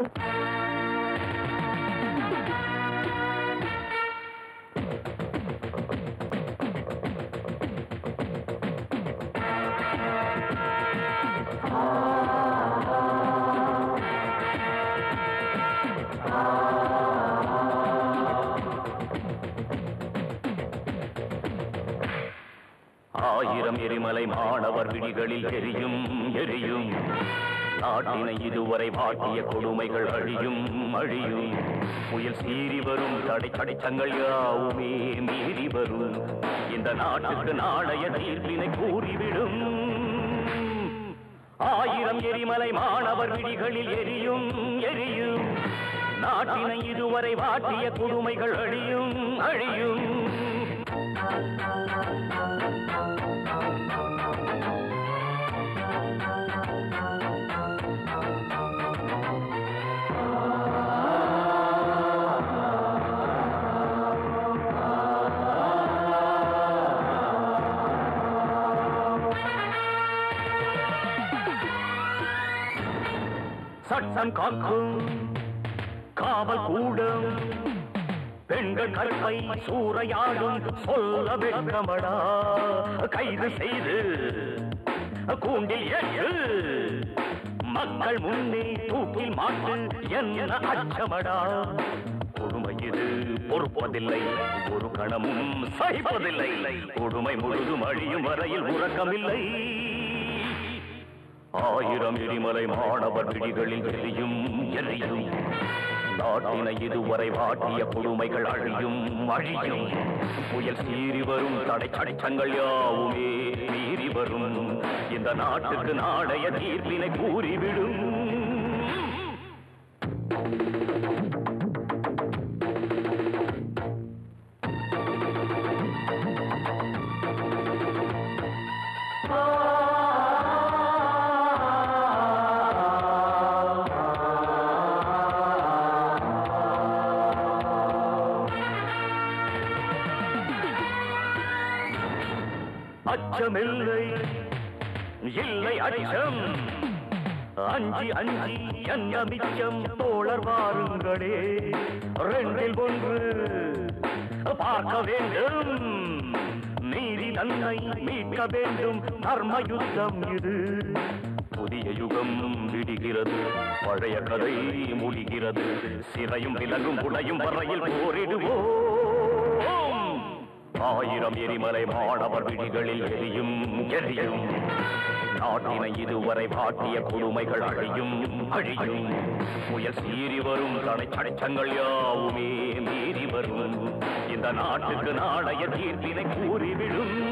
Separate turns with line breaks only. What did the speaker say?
ஆயிரம் எரிமலை மாணவர் விழிகளில் எரியும் எரியும் நாட்டினை இதுவரை வாட்டிய கொடுமைகள் அழியும் அழியும் புயல் சீறி வரும் தடை தடைச்சங்கள் யாவுமே மீறி வரும் இந்த நாட்டுக்கு நாளைய தீர்ப்பினை கூறிவிடும் ஆயிரம் எரிமலை மாணவர் விழிகளில் எரியும் எரியும் நாட்டினை இதுவரை வாட்டிய கொடுமைகள் அழியும் அழியும் சட்டம் காக்கும் காவல் கூடம் பெண்கள் கற்பை சூறையாடும் சொல்ல வெட்கமடா கைது செய்து கூண்டில் ஏற்று மக்கள் முன்னே தூக்கில் மாட்டு என்ன அச்சமடா கொடுமை இது பொறுப்பதில்லை ஒரு கணமும் சகிப்பதில்லை கொடுமை முழுதும் அழியும் வரையில் உறக்கமில்லை ஆயிரம் எரிமலை மாணவர் விழிகளில் எரியும் எரியும் நாட்டினை இதுவரை வாட்டிய கொடுமைகள் அழியும் அழியும் புயல் சீறி வரும் தடை தடைச்சங்கள் யாவுமே மீறி வரும் இந்த நாட்டுக்கு நாளைய தீர்ப்பினை கூறிவிடும் அச்சமில்லை இல்லை அச்சம் அஞ்சி அஞ்சி என்ன மிச்சம் தோழர் வாருங்களே ரெண்டில் ஒன்று பார்க்க வேண்டும் நீதி தன்னை மீட்க வேண்டும் தர்ம யுத்தம் இது புதிய யுகம் விடுகிறது பழைய கதை முடிகிறது சிறையும் விலகும் உடையும் வரையில் போரிடுவோம் ஆயிரம் எரிமலை மாணவர் விழிகளில் எரியும் எரியும் நாட்டினை இதுவரை வாட்டிய கொடுமைகள் அழியும் அழியும் புயல் சீறி வரும் தடை தடைச்சங்கள் யாவுமே மீறி வரும் இந்த நாட்டுக்கு நாளைய தீர்ப்பினை கூறிவிடும்